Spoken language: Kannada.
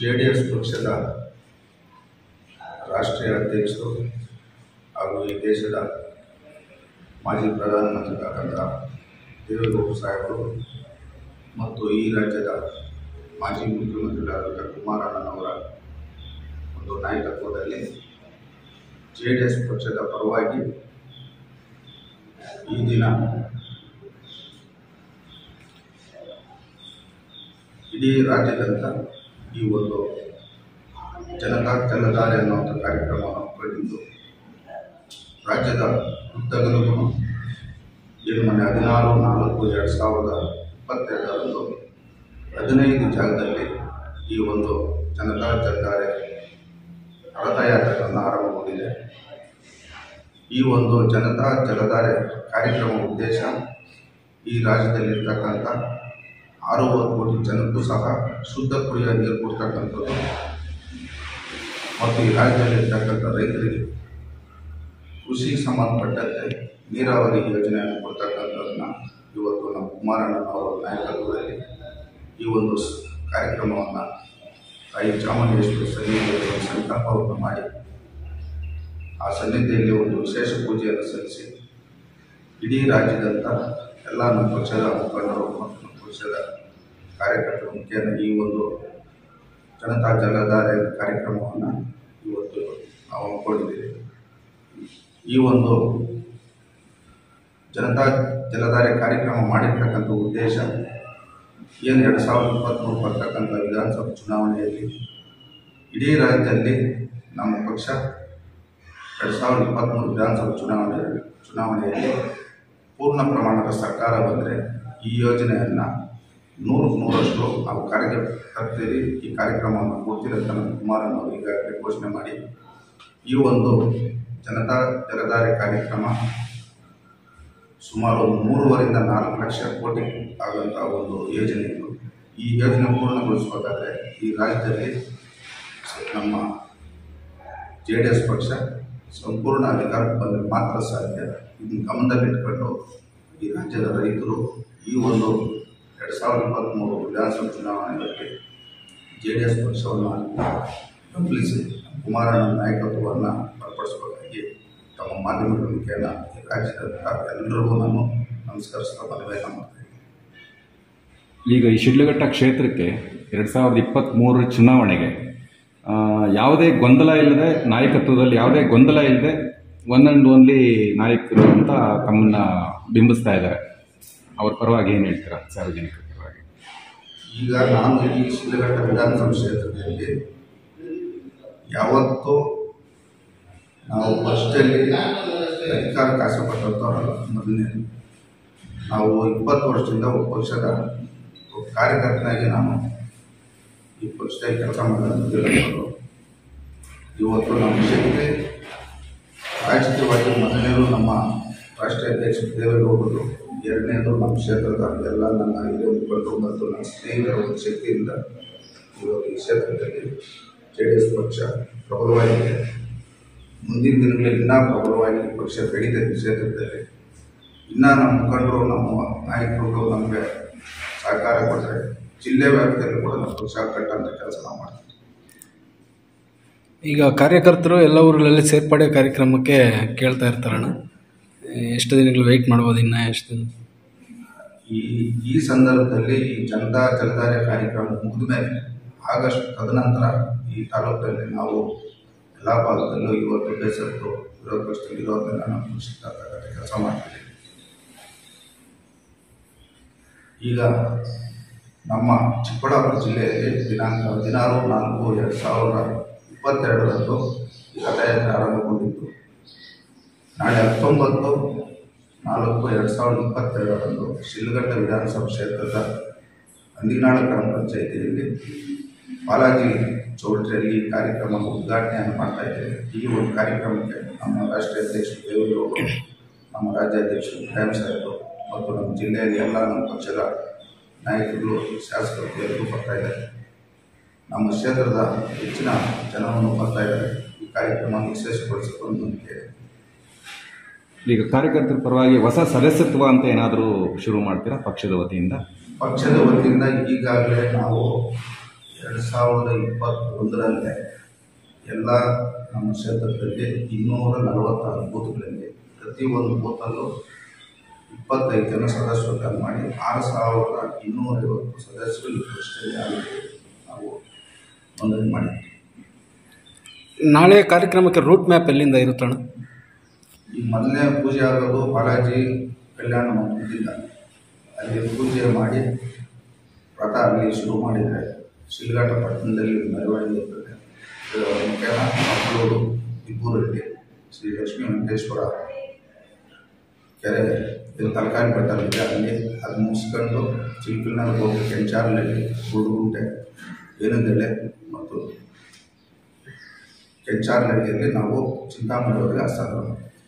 ಜೆ ಡಿ ಎಸ್ ಪಕ್ಷದ ರಾಷ್ಟ್ರೀಯ ಅಧ್ಯಕ್ಷರು ಹಾಗೂ ಈ ದೇಶದ ಮಾಜಿ ಪ್ರಧಾನಮಂತ್ರಿಗಳಾದಂಥ ದೇವೇಗೌಡ ಸಾಹೇಬರು ಮತ್ತು ಈ ರಾಜ್ಯದ ಮಾಜಿ ಮುಖ್ಯಮಂತ್ರಿಗಳಾದಂಥ ಕುಮಾರಣ್ಣನವರ ಒಂದು ನಾಯಕತ್ವದಲ್ಲಿ ಜೆ ಡಿ ಎಸ್ ಪಕ್ಷದ ಪರವಾಗಿ ಈ ದಿನ ಇಡೀ ರಾಜ್ಯದಂತ ಈ ಒಂದು ಜನತಾ ಜಲಧಾರೆ ಅನ್ನುವಂಥ ಕಾರ್ಯಕ್ರಮವನ್ನು ಹಮ್ಮಿಕೊಂಡಿದ್ದು ರಾಜ್ಯದ ಉದ್ದಗಲಕ್ಕೂ ಏನು ಮೊನ್ನೆ ಹದಿನಾರು ನಾಲ್ಕು ಎರಡು ಸಾವಿರದ ಇಪ್ಪತ್ತೆರಡರಂದು ಹದಿನೈದು ಜಾಗದಲ್ಲಿ ಈ ಒಂದು ಜನತಾ ಜಲಧಾರೆ ರಥಯಾತ್ರೆಗಳನ್ನು ಆರಂಭಗೊಂಡಿದೆ ಈ ಒಂದು ಜನತಾ ಜಲಧಾರೆ ಕಾರ್ಯಕ್ರಮ ಉದ್ದೇಶ ಈ ರಾಜ್ಯದಲ್ಲಿರ್ತಕ್ಕಂಥ ಆರೂವರೆ ಕೋಟಿ ಜನಕ್ಕೂ ಸಹ ಶುದ್ಧ ಕುಡಿಯುವ ನೀರು ಕೊಡ್ತಕ್ಕಂಥದ್ದು ಮತ್ತು ಈ ರಾಜ್ಯದಲ್ಲಿರ್ತಕ್ಕಂಥ ರೈತರಿಗೆ ಕೃಷಿಗೆ ಸಂಬಂಧಪಟ್ಟಂತೆ ನೀರಾವರಿ ಯೋಜನೆಯನ್ನು ಕೊಡ್ತಕ್ಕಂಥದ್ದನ್ನು ಇವತ್ತು ನಮ್ಮ ಕುಮಾರಣ್ಣನವರ ನಾಯಕತ್ವದಲ್ಲಿ ಈ ಒಂದು ಸ್- ಕಾರ್ಯಕ್ರಮವನ್ನು ತಾಯಿ ಚಾಮುಂಡೇಶ್ವರಿ ಸನ್ನಿಧಿಯಲ್ಲಿ ಒಂದು ಸಂಕಲ್ಪವನ್ನು ಮಾಡಿ ಆ ಸನ್ನಿಧಿಯಲ್ಲಿ ಒಂದು ವಿಶೇಷ ಪೂಜೆಯನ್ನು ಸಲ್ಲಿಸಿ ಇಡೀ ರಾಜ್ಯದಂತ ಎಲ್ಲ ನಮ್ಮ ಪಕ್ಷದ ಮುಖಂಡರು ಮತ್ತು ನಮ್ಮ ಪಕ್ಷದ ಕಾರ್ಯಕರ್ತರು ಮುಖೇನ ಈ ಒಂದು ಜನತಾ ಜಲಧಾರೆ ಕಾರ್ಯಕ್ರಮವನ್ನು ಇವತ್ತು ನಾವು ಹಮ್ಮಿಕೊಂಡಿದ್ದೇವೆ ಈ ಒಂದು ಜನತಾ ಜಲಧಾರೆ ಕಾರ್ಯಕ್ರಮ ಮಾಡಿರ್ತಕ್ಕಂಥ ಉದ್ದೇಶ ಏನು ಎರಡು ಸಾವಿರದ ಇಪ್ಪತ್ತ್ಮೂರು ಬರ್ತಕ್ಕಂಥ ವಿಧಾನಸಭಾ ಚುನಾವಣೆಯಲ್ಲಿ ಇಡೀ ರಾಜ್ಯದಲ್ಲಿ ನಮ್ಮ ಪಕ್ಷ ಎರಡು ಸಾವಿರದ ಇಪ್ಪತ್ತ್ಮೂರು ವಿಧಾನಸಭಾ ಚುನಾವಣೆ ಚುನಾವಣೆಯಲ್ಲಿ ಪೂರ್ಣ ಪ್ರಮಾಣದ ಸರ್ಕಾರ ಬಂದರೆ ಈ ಯೋಜನೆಯನ್ನು ನೂರು ನೂರಷ್ಟು ನಾವು ಕಾರ್ಯಕರ್ತರಿ ಈ ಕಾರ್ಯಕ್ರಮವನ್ನು ಕೊಡ್ತಿರಂತ ನಮ್ಮ ಕುಮಾರಣ್ಣವರು ಈಗಾಗಲೇ ಘೋಷಣೆ ಮಾಡಿ ಈ ಒಂದು ಜನತಾ ಜಲಧಾರೆ ಕಾರ್ಯಕ್ರಮ ಸುಮಾರು ಒಂದು ಮೂರುವರಿಂದ ನಾಲ್ಕು ಲಕ್ಷ ಕೋಟಿ ಆಗುವಂಥ ಒಂದು ಯೋಜನೆ ಇದು ಈ ಯೋಜನೆ ಪೂರ್ಣಗೊಳಿಸಬೇಕಾದ್ರೆ ಈ ರಾಜ್ಯದಲ್ಲಿ ನಮ್ಮ ಜೆ ಡಿ ಎಸ್ ಪಕ್ಷ ಸಂಪೂರ್ಣ ಅಧಿಕಾರಕ್ಕೆ ಬಂದರೆ ಮಾತ್ರ ಸಾಧ್ಯ ಇದನ್ನು ಗಮನದಲ್ಲಿಟ್ಕೊಂಡು ಈ ರಾಜ್ಯದ ರೈತರು ಈ ಒಂದು ಎರಡು ಸಾವಿರದ ಇಪ್ಪತ್ತ್ಮೂರು ವಿಧಾನಸಭಾ ಚುನಾವಣೆಯಲ್ಲಿ ಜೆ ಡಿ ಎಸ್ ಪಕ್ಷವನ್ನು ಬೆಂಬಲಿಸಿ ಕುಮಾರಣ್ಣ ನಾಯಕತ್ವವನ್ನು ಬಲಪಡಿಸಬೇಕಾಗಿ ತಮ್ಮ ಮಾಧ್ಯಮಗಳ ಮುಖೇನ ಈ ರಾಜ್ಯದ ಎಲ್ಲರಿಗೂ ನಾನು ನಮಸ್ಕರಿಸ್ತಾ ಮನವಿಯನ್ನು ಮಾಡ್ತೀನಿ ಈಗ ಈ ಶಿಡ್ಲಘಟ್ಟ ಕ್ಷೇತ್ರಕ್ಕೆ ಎರಡು ಸಾವಿರದ ಇಪ್ಪತ್ತ್ಮೂರರ ಚುನಾವಣೆಗೆ ಆ, ಯಾವುದೇ ಗೊಂದಲ ಇಲ್ಲದೆ ನಾಯಕತ್ವದಲ್ಲಿ ಯಾವುದೇ ಗೊಂದಲ ಇಲ್ಲದೆ ಒನ್ ಆ್ಯಂಡ್ ಓನ್ಲಿ ನಾಯಕರು ಅಂತ ತಮ್ಮನ್ನ ಬಿಂಬಿಸ್ತಾ ಇದ್ದಾರೆ ಅವ್ರ ಪರವಾಗಿ ಏನು ಹೇಳ್ತೀರಾ ಸಾರ್ವಜನಿಕರ ಪರವಾಗಿ ಈಗ ನಾನು ಈ ಶಿಲಘಟ್ಟ ವಿಧಾನಸಭಾ ಕ್ಷೇತ್ರದಲ್ಲಿ ಯಾವತ್ತೂ ನಾವು ಫಸ್ಟಲ್ಲಿ ಅಧಿಕಾರಕ್ಕೆ ಆಸೆಪಟ್ಟಂಥವ್ರಲ್ಲ ಮೊದಲನೇ ನಾವು ಇಪ್ಪತ್ತು ವರ್ಷದಿಂದ ಒಬ್ಬ ಪಕ್ಷದ ಒಬ್ಬ ಕಾರ್ಯಕರ್ತನಾಗಿ ನಾನು ಈ ಪಕ್ಷದಲ್ಲಿ ಕೆಲಸ ಮಾಡೋದು ಇವತ್ತು ನಮ್ಮ ಶಕ್ತಿ ರಾಜಕೀಯವಾಗಿ ಮೊದಲನೇದು ನಮ್ಮ ರಾಷ್ಟ್ರೀಯ ಅಧ್ಯಕ್ಷ ದೇವೇಗೌಡರು ಎರಡನೇದು ನಮ್ಮ ಕ್ಷೇತ್ರದ ಎಲ್ಲ ನನ್ನ ಹಿರಿಯ ಮುಖಂಡರು ಮತ್ತು ನನ್ನ ಸ್ನೇಹಿತರ ಒಂದು ಶಕ್ತಿಯಿಂದ ಇವತ್ತು ಈ ಕ್ಷೇತ್ರದಲ್ಲಿ ಜೆ ಡಿ ಎಸ್ ಪಕ್ಷ ಪ್ರಬಲವಾಗಿದೆ ಮುಂದಿನ ದಿನಗಳಲ್ಲಿ ಇನ್ನೂ ಪ್ರಬಲವಾಗಿ ಈ ಪಕ್ಷ ಬೆಳೀತದೆ ಈ ಕ್ಷೇತ್ರದಲ್ಲಿ ಇನ್ನೂ ನಮ್ಮ ಮುಖಂಡರು ನಮ್ಮ ನಾಯಕರುಗಳು ನಮಗೆ ಸಹಕಾರ ಕೊಟ್ಟರೆ ಜಿಲ್ಲೆ ವ್ಯಾಪ್ತಿಯಲ್ಲಿ ಕೂಡ ನಮ್ಮ ಪಕ್ಷ ಕಟ್ಟಂಥ ಕೆಲಸ ನಾವು ಮಾಡ್ತೀವಿ ಈಗ ಕಾರ್ಯಕರ್ತರು ಎಲ್ಲ ಊರುಗಳಲ್ಲಿ ಸೇರ್ಪಡೆ ಕಾರ್ಯಕ್ರಮಕ್ಕೆ ಕೇಳ್ತಾ ಇರ್ತಾರಣ್ಣ ಎಷ್ಟು ದಿನಗಳು ವೆಯ್ಟ್ ಮಾಡ್ಬೋದು ಇನ್ನು ಎಷ್ಟು ದಿನ ಈ ಈ ಸಂದರ್ಭದಲ್ಲಿ ಈ ಜನತಾ ಜಲಧಾರೆ ಕಾರ್ಯಕ್ರಮ ಮುಗಿದ ಮೇಲೆ ಆಗಸ್ಟ್ ತದನಂತರ ಈ ತಾಲೂಕಿನಲ್ಲಿ ನಾವು ಎಲ್ಲ ಭಾಗದಲ್ಲೂ ಇವತ್ತು ಬೇಸತ್ತು ವಿರೋಧ ಪಕ್ಷದಲ್ಲಿ ಇರೋದನ್ನು ನಾವು ಮುಗಿಸ್ತಕ್ಕಂಥ ಕೆಲಸ ಮಾಡ್ತೀವಿ ಈಗ ನಮ್ಮ ಚಿಕ್ಕಬಳ್ಳಾಪುರ ಜಿಲ್ಲೆಯಲ್ಲಿ ದಿನಾಂಕ ಹದಿನಾರು ನಾಲ್ಕು ಎರಡು ಸಾವಿರದ ಇಪ್ಪತ್ತೆರಡರಂದು ಈ ರಥಯಾತ್ರೆ ಆರಂಭಗೊಂಡಿತ್ತು ನಾಳೆ ಹತ್ತೊಂಬತ್ತು ನಾಲ್ಕು ಎರಡು ಸಾವಿರದ ಇಪ್ಪತ್ತೆರಡರಂದು ಶಿಲ್ಘಟ್ಟ ವಿಧಾನಸಭಾ ಕ್ಷೇತ್ರದ ಅಂದಿನಾಳ ಗ್ರಾಮ ಪಂಚಾಯಿತಿಯಲ್ಲಿ ಬಾಲಾಜಿ ಚೌಲ್ಟ್ರಿಯಲ್ಲಿ ಈ ಕಾರ್ಯಕ್ರಮ ಉದ್ಘಾಟನೆಯನ್ನು ಮಾಡ್ತಾ ಇದ್ದೇವೆ ಈ ಒಂದು ಕಾರ್ಯಕ್ರಮಕ್ಕೆ ನಮ್ಮ ರಾಷ್ಟ್ರೀಯ ಅಧ್ಯಕ್ಷರು ದೇವೇಗೌಡರು ನಮ್ಮ ರಾಜ್ಯಾಧ್ಯಕ್ಷರು ಖಾಯಂ ಸಾಹೇಬರು ಮತ್ತು ನಮ್ಮ ಜಿಲ್ಲೆಯಲ್ಲಿ ಎಲ್ಲ ನಮ್ಮ ಪಕ್ಷದ ನಾಯಕರು ಶಾಸಕರು ಎಲ್ಲರೂ ಬರ್ತಾ ಇದ್ದಾರೆ ನಮ್ಮ ಕ್ಷೇತ್ರದ ಹೆಚ್ಚಿನ ಜನವನ್ನು ಬರ್ತಾ ಇದ್ದಾರೆ ಈ ಕಾರ್ಯಕ್ರಮ ವಿಶೇಷಗೊಳಿಸಿಕೊಂಡು ನಮಗೆ ಈಗ ಕಾರ್ಯಕರ್ತರ ಪರವಾಗಿ ಹೊಸ ಸದಸ್ಯತ್ವ ಅಂತ ಏನಾದರೂ ಶುರು ಮಾಡ್ತೀರಾ ಪಕ್ಷದ ವತಿಯಿಂದ ಪಕ್ಷದ ವತಿಯಿಂದ ಈಗಾಗಲೇ ನಾವು ಎರಡು ಸಾವಿರದ ಇಪ್ಪತ್ತೊಂದರಲ್ಲೇ ಎಲ್ಲ ನಮ್ಮ ಕ್ಷೇತ್ರದಲ್ಲಿ ಇನ್ನೂರ ನಲವತ್ತಾರು ಬೂತ್ಗಳಲ್ಲಿ ಪ್ರತಿಯೊಂದು ಬೂತಲ್ಲೂ ಇಪ್ಪತ್ತೈದು ಜನ ಸದಸ್ಯರನ್ನು ಮಾಡಿ ಆರು ಸಾವಿರದ ಇನ್ನೂರೈವತ್ತು ಸದಸ್ಯರು ಈ ವರ್ಷದಲ್ಲಿ ಆಗಿ ನಾವು ನೋಂದಣಿ ಮಾಡಿದ್ವಿ ನಾಳೆ ಕಾರ್ಯಕ್ರಮಕ್ಕೆ ರೂಟ್ ಮ್ಯಾಪ್ ಎಲ್ಲಿಂದ ಇರುತ್ತಣ್ಣ ಈ ಮೊದಲನೇ ಪೂಜೆ ಆಗೋದು ಬಾಲಾಜಿ ಕಲ್ಯಾಣ ಮಂಟಪದಿಂದ ಅಲ್ಲಿ ಪೂಜೆ ಮಾಡಿ ರಥ ಅಲ್ಲಿ ಶುರು ಮಾಡಿದರೆ ಶಿಲ್ಘಾಟ ಪಟ್ಟಣದಲ್ಲಿ ಮೆರವಣಿಗೆ ಇರ್ತದೆ ಇದರ ಮುಖ್ಯ ಮಕ್ಕಳೂರು ಇಬ್ಬೂರಲ್ಲಿ ಶ್ರೀ ಲಕ್ಷ್ಮೀ ವೆಂಕಟೇಶ್ವರ ಕೆರೆ ಇದು ತರಕಾರಿ ಬೆಟ್ಟಲ್ಲಿದೆ ಅಲ್ಲಿ ಅದು ಮುಗಿಸ್ಕೊಂಡು ಚಿಲ್ಪಿಲ್ನಾಗ ಹೋಗಿ ಕೆಂಚಾರ್ನಲ್ಲಿ ಗುಡುಗುಂಟೆ ಬೇನದೆಳೆ ಮತ್ತು ಕೆಂಚಾರ್ನಹಳ್ಳಿಯಲ್ಲಿ ನಾವು ಚಿಂತಾಮಣಿಯವರಿಗೆ ಹಸ್ತಾಂತರ ಮಾಡ್ತೀವಿ